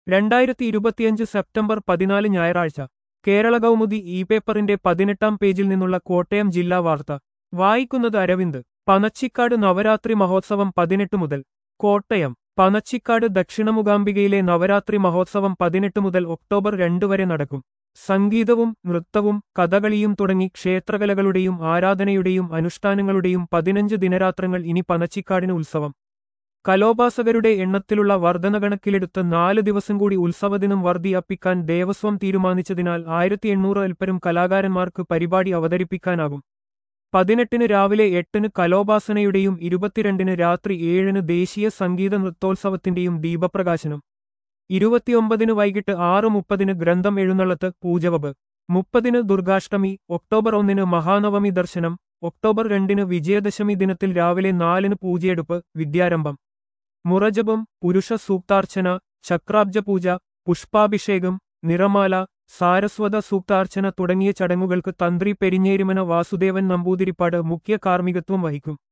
രണ്ടായിരത്തി ഇരുപത്തിയഞ്ച് സെപ്റ്റംബർ പതിനാല് ഞായറാഴ്ച കേരള കൗമുദി ഇ പേപ്പറിന്റെ പതിനെട്ടാം പേജിൽ നിന്നുള്ള കോട്ടയം ജില്ലാ വാർത്ത വായിക്കുന്നത് അരവിന്ദ് പനച്ചിക്കാട് നവരാത്രി മഹോത്സവം പതിനെട്ട് മുതൽ കോട്ടയം പനച്ചിക്കാട് ദക്ഷിണമുഖാംബികയിലെ നവരാത്രി മഹോത്സവം പതിനെട്ട് മുതൽ ഒക്ടോബർ രണ്ട് വരെ നടക്കും സംഗീതവും നൃത്തവും കഥകളിയും തുടങ്ങി ക്ഷേത്രകലകളുടെയും ആരാധനയുടെയും അനുഷ്ഠാനങ്ങളുടെയും പതിനഞ്ച് ദിനരാത്രങ്ങൾ ഇനി പനച്ചിക്കാടിന് ഉത്സവം കലോപാസകരുടെ എണ്ണത്തിലുള്ള വർധന കണക്കിലെടുത്ത് നാല് ദിവസം കൂടി ഉത്സവദിനം വർദ്ധിയപ്പിക്കാൻ ദേവസ്വം തീരുമാനിച്ചതിനാൽ ആയിരത്തി എണ്ണൂറ് അൽപ്പരും കലാകാരന്മാർക്ക് പരിപാടി അവതരിപ്പിക്കാനാകും പതിനെട്ടിന് രാവിലെ എട്ടിന് കലോപാസനയുടെയും ഇരുപത്തിരണ്ടിന് രാത്രി ഏഴിന് ദേശീയ സംഗീത നൃത്തോത്സവത്തിന്റെയും ദീപപ്രകാശനം ഇരുപത്തിയൊമ്പതിന് വൈകിട്ട് ആറ് മുപ്പതിന് ഗ്രന്ഥം എഴുന്നള്ളത്ത് പൂജവബ് മുപ്പതിന് ദുർഗാഷ്ടമി ഒക്ടോബർ ഒന്നിന് മഹാനവമി ദർശനം ഒക്ടോബർ രണ്ടിന് വിജയദശമി ദിനത്തിൽ രാവിലെ നാലിന് പൂജയെടുപ്പ് വിദ്യാരംഭം മുറജപം പുരുഷ സൂക്താർച്ചന ചക്രാബ്ജ പൂജ പുഷ്പാഭിഷേകം നിറമാല സാരസ്വത സൂക്താർച്ചന തുടങ്ങിയ ചടങ്ങുകൾക്ക് തന്ത്രി പെരിഞ്ഞേരുമന വാസുദേവൻ നമ്പൂതിരിപ്പാട് മുഖ്യ കാർമ്മികത്വം വഹിക്കും